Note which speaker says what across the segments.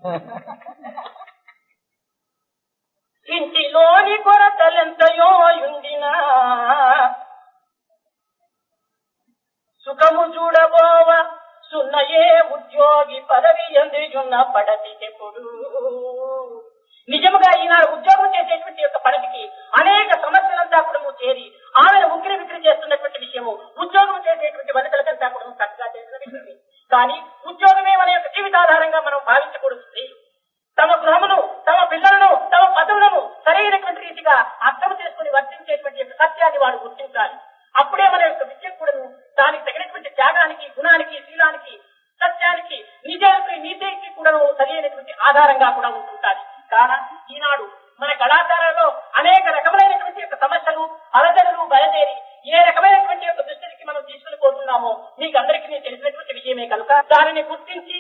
Speaker 1: ఇంటిలోని కొరతలెంతయో యుండినా సుఖము చూడబోవ సున్నయే ఉద్యోగి పదవి ఎందున్న పడతికెప్పుడు నిజముగా ఈనాడు ఉద్యోగం చేసేటువంటి యొక్క పడతికి అనేక సమస్యలంతా కూడా చేరి ఆమెను ఉక్కిరి విక్రి చేస్తున్నటువంటి విషయము ఉద్యోగం చేసేటువంటి వనితలకంతా కూడా చక్కగా చేసిన విషయమే కానీ ఉద్యోగమే మన యొక్క జీవితాధారంగా మనం భావించకూడదు స్త్రీలు తమ గృహమును తమ పిల్లలను తమ పదవులను సరైనటువంటి రీతిగా అర్థం చేసుకుని వర్తించేటువంటి యొక్క సత్యాన్ని వాడు గుర్తించాలి అప్పుడే మన యొక్క విద్య కూడా దానికి తగినటువంటి త్యాగానికి గుణానికి శీలానికి సత్యానికి నిజానికి నీతికి కూడా సరైనటువంటి ఆధారంగా కూడా ఉంటుంటాది కాన ఈనాడు మన కళాశాలలో అనేక రకములైనటువంటి యొక్క సమస్యలు అలజడులు బయలుదేరి ఏ రకమైనటువంటి యొక్క దృష్టికి మనం తీసుకుని పోతున్నామో మీకు అందరికీ తెలిసినటువంటి విషయమే కనుక దానిని గుర్తించి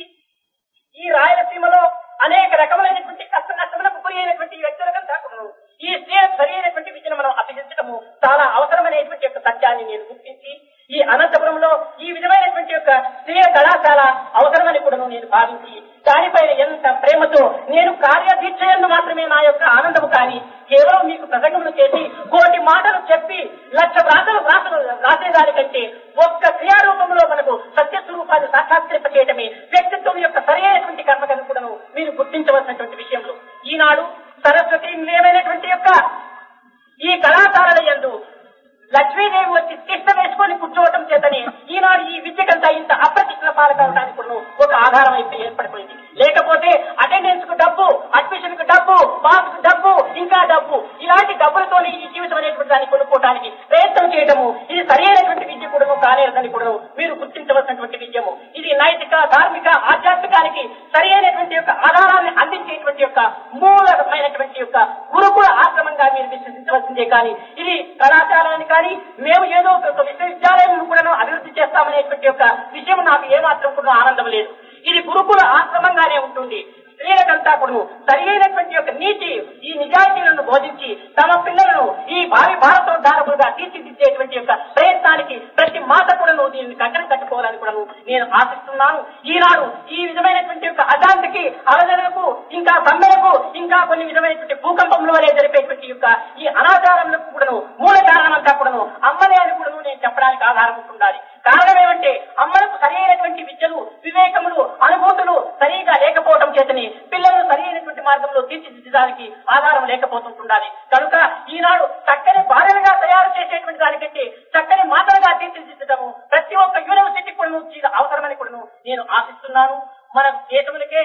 Speaker 1: ఈ రాయలసీమలో అనేక రకములైనటువంటి కష్ట నష్టములకు గురి అయినటువంటి వ్యక్తులకు దాకును ఈ స్త్రీలకు సరి అయినటువంటి విద్యను మనం అభ్యసించడము చాలా అవసరమైనటువంటి యొక్క సత్యాన్ని నేను గుర్తించి ఈ అనంతపురంలో ఈ విధమైనటువంటి యొక్క స్త్రీల కళాశాల అవసరమని కూడా నేను భావించి దానిపైన ఎంత ప్రేమతో నేను కార్యదీక్షయందు మాత్రమే నా యొక్క ఆనందము కానీ కేవలం మీకు ప్రసంగములు చేసి కోటి మాటలు చెప్పి లక్ష వ్రాతలు వ్రాతలు రాసేదానికంటే ఒక్క క్రియారూపంలో మనకు సత్య స్వరూపాన్ని సాక్షాత్కరింప చేయటమే వ్యక్తిత్వం యొక్క సరైనటువంటి కర్మకను కూడా మీరు గుర్తించవలసినటువంటి విషయంలో ఈనాడు సరస్వతి నిలయమైనటువంటి యొక్క ఈ కళాశాలల యందు లక్ష్మీదేవి వచ్చి తిష్ట వేసుకొని కూర్చోవటం చేతనే ఈనాడు ఈ విద్యకంతా ఇంత అప్రతిష్ట పాలకవడానికి కూడా ఒక ఆధారం అయితే ఏర్పడిపోయింది లేకపోతే అటెండెన్స్ కు డబ్బు అడ్మిషన్ కు డబ్బు పాస్ కు డబ్బు ఇంకా డబ్బు ఇలాంటి డబ్బులతోనే ఈ జీవితం అనేటువంటి దాన్ని కొనుక్కోవడానికి ప్రయత్నం చేయటము ఇది సరైనటువంటి విద్య కూడా కానేదని కూడా మీరు గుర్తించవలసినటువంటి విద్యము ఇది నైతిక ధార్మిక ఆధ్యాత్మికానికి సరైనటువంటి యొక్క ఆధారాన్ని అందించేటువంటి యొక్క మూలమైనటువంటి యొక్క గురుకుల ఆశ్రమంగా మీరు విశ్వసించవలసిందే కానీ ఇది కళాశాలని కానీ మేము ఏదో ఒక విశ్వవిద్యాలయం కూడా అభివృద్ధి చేస్తామనేటువంటి యొక్క విషయం నాకు ఏమాత్రం కూడా ఆనందం లేదు ఇది గురుకుల ఆశ్రమంగానే ఉంటుంది స్త్రీలకంతా కూడా సరైనటువంటి యొక్క నీతి ఈ నిజాయితీలను బోధించి తమ పిల్లలను ఈ భావి భారతోద్ధారకులుగా తీర్చిదిద్దేటువంటి యొక్క ప్రయత్నానికి ప్రతి మాత కూడా దీన్ని కంకణం కట్టుకోవాలని కూడా నేను ఆశిస్తున్నాను ఈనాడు ఈ విధమైనటువంటి యొక్క అశాంతికి అలజలకు ఇంకా సమ్మెలకు ఇంకా కొన్ని విధమైనటువంటి భూకంపంలో వలె జరిపేటువంటి యొక్క ఈ అనాచారంలకు కూడాను మూల కారణమంతా కూడాను అమ్మలే అని కూడా నేను చెప్పడానికి ఆధారం ఉండాలి కారణం ఏమంటే అమ్మలకు సరైనటువంటి విద్యలు వివేకములు అనుభూతులు సరిగా లేకపోవడం చేతని పిల్లలను సరైనటువంటి మార్గంలో తీర్చిదిద్దడానికి ఆధారం లేకపోతుండాలి కనుక ఈనాడు చక్కని భార్యలుగా తయారు చేసేటువంటి దానికంటే చక్కని మాటలుగా తీర్చిదిద్దడము ప్రతి ఒక్క యూనివర్సిటీ కూడా అవసరమని కూడా నేను ఆశిస్తున్నాను మన దేశములకే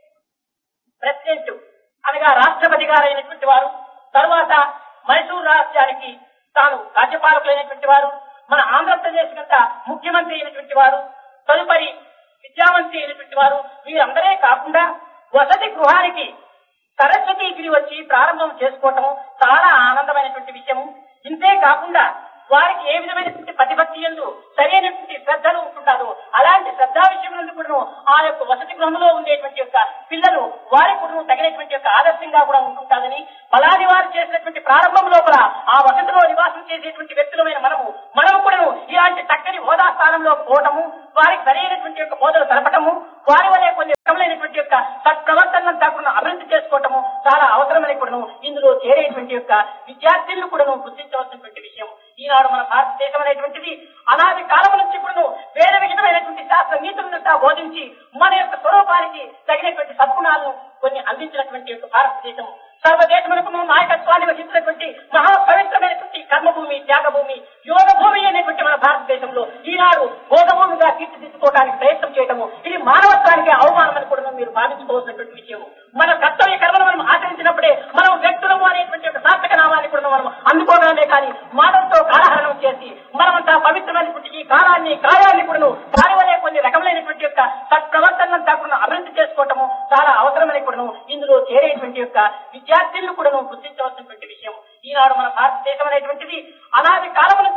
Speaker 1: ప్రెసిడెంట్ అనగా రాష్ట్రపతి గారైనటువంటి వారు తరువాత మైసూరు రాష్ట్రానికి తాను రాజ్యపాలకులైనటువంటి వారు మన ఆంధ్రప్రదేశ్ కంట ముఖ్యమంత్రి అయినటువంటి వారు తదుపరి విద్యామంత్రి అయినటువంటి వారు వీరందరే కాకుండా వసతి గృహానికి సరస్వతి గిరి వచ్చి ప్రారంభం చేసుకోవటం చాలా ఆనందమైనటువంటి విషయము ఇంతే కాకుండా వారికి ఏ విధమైనటువంటి ప్రతిభక్తి ఎందు సరైనటువంటి శ్రద్ధలు ఉంటుంటారో అలాంటి శ్రద్ధా విషయంలో కూడా ఆ యొక్క వసతి గృహంలో ఉండేటువంటి యొక్క పిల్లలు వారి కూడా తగినటువంటి యొక్క ఆదర్శంగా కూడా ఉంటుంటారని ఫలాని వారు చేసినటువంటి ప్రారంభం లోపల ఆ వసతిలో నివాసం చేసేటువంటి వ్యక్తులమైన మనము మనము కూడా ఇలాంటి చక్కని హోదా స్థానంలో పోవటము వారికి సరైనటువంటి యొక్క బోధలు తెలపటము వారి వలె కొన్ని రకములైనటువంటి యొక్క సత్ప్రవర్తనను తక్కువ అభివృద్ధి చేసుకోవటము చాలా అవసరమని కూడా ఇందులో చేరేటువంటి యొక్క విద్యార్థులను కూడా గుర్తించవలసినటువంటి విషయం ఈనాడు మన భారతదేశం అనేటువంటిది అనాది కాలం నుంచి కూడా వేద విహితమైనటువంటి శాస్త్ర నీతులంతా బోధించి మన యొక్క స్వరూపానికి తగినటువంటి సద్గుణాలను కొన్ని అందించినటువంటి యొక్క భారతదేశం సర్వదేశములకు నాయకత్వాన్ని వహించినటువంటి మహా పవిత్రమైనటువంటి కర్మభూమి త్యాగభూమి యోగ భూమి అనేటువంటి మన భారతదేశంలో ఈనాడు భోగభూమిగా తీర్చిదిద్దుకోవడానికి ప్రయత్నం చేయటము ఇది మానవత్వానికి అవమానం అని కూడా మీరు భావించుకోవాల్సినటువంటి విషయం మన కర్తవ్య కర్మను మనం ఆచరించినప్పుడే మనం వ్యక్తులము అనేటువంటి ఒక సార్థక నామాన్ని కూడా మనం అందుకోవడమే కానీ మానవులతో కాలహరణం చేసి మనమంతా పవిత్రమైనటువంటి ఈ కాలాన్ని కార్యాన్ని కూడా దాని వల్లే కొన్ని రకములైనటువంటి యొక్క సత్ప్రవర్తనంతా కూడా అభివృద్ధి చేసుకోవటము చాలా అవసరమని కూడా ఇందులో చేరేటువంటి యొక్క విద్యార్థులను కూడా గుర్తించవలసినటువంటి విషయం ఈనాడు మన భారతదేశం అనేటువంటిది అనాది కాలం నుంచి